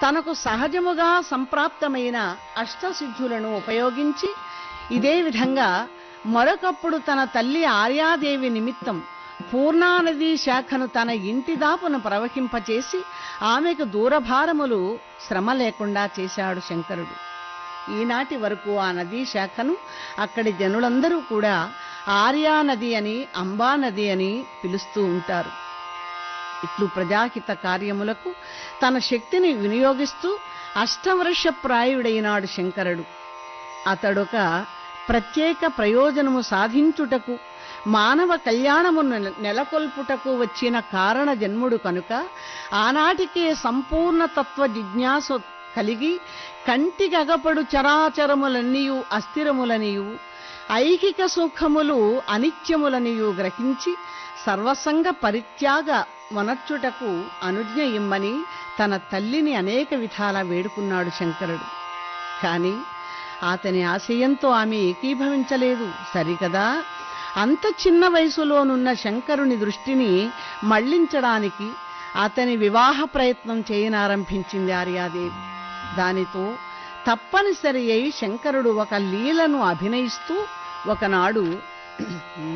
తనకు సహజముగా సంప్రాప్తమైన అష్టసిద్ధులను ఉపయోగించి ఇదే విధంగా మరొకప్పుడు తన తల్లి ఆర్యాదేవి నిమిత్తం పూర్ణానదీ శాఖను తన ఇంటి దాపును ప్రవహింపచేసి ఆమెకు దూరభారములు శ్రమ లేకుండా చేశాడు శంకరుడు ఈనాటి వరకు ఆ నదీ శాఖను అక్కడి జనులందరూ కూడా ఆర్యా నది అని అంబా నది అని పిలుస్తూ ఉంటారు ఇట్లు ప్రజాహిత కార్యములకు తన శక్తిని వినియోగిస్తూ అష్టవర్ష ప్రాయుడైనాడు శంకరుడు అతడొక ప్రత్యేక ప్రయోజనము సాధించుటకు మానవ కళ్యాణము నెల- నెలకొల్పుటకు వచ్చిన కారణ జన్ముడు కనుక ఆనాటికే సంపూర్ణ తత్వ జిజ్ఞాసు కలిగి కంటికగపడు చరాచరములన్నీయు అస్థిరములనియు ఐహిక సుఖములు అనిత్యములనియు గ్రహించి సర్వసంగ పరిత్యాగ వనర్చుటకు అనుజ్ఞ ఇమ్మని తన తల్లిని అనేక విధాల వేడుకున్నాడు శంకరుడు కాని అతని ఆశయంతో ఆమె ఏకీభవించలేదు సరికదా అంత చిన్న వయసులోనున్న శంకరుని దృష్టిని మళ్లించడానికి అతని వివాహ ప్రయత్నం చేయనారంభించింది ఆర్యాదేవి దానితో తప్పనిసరి అయి శంకరుడు ఒక లీలను అభినయిస్తూ ఒకనాడు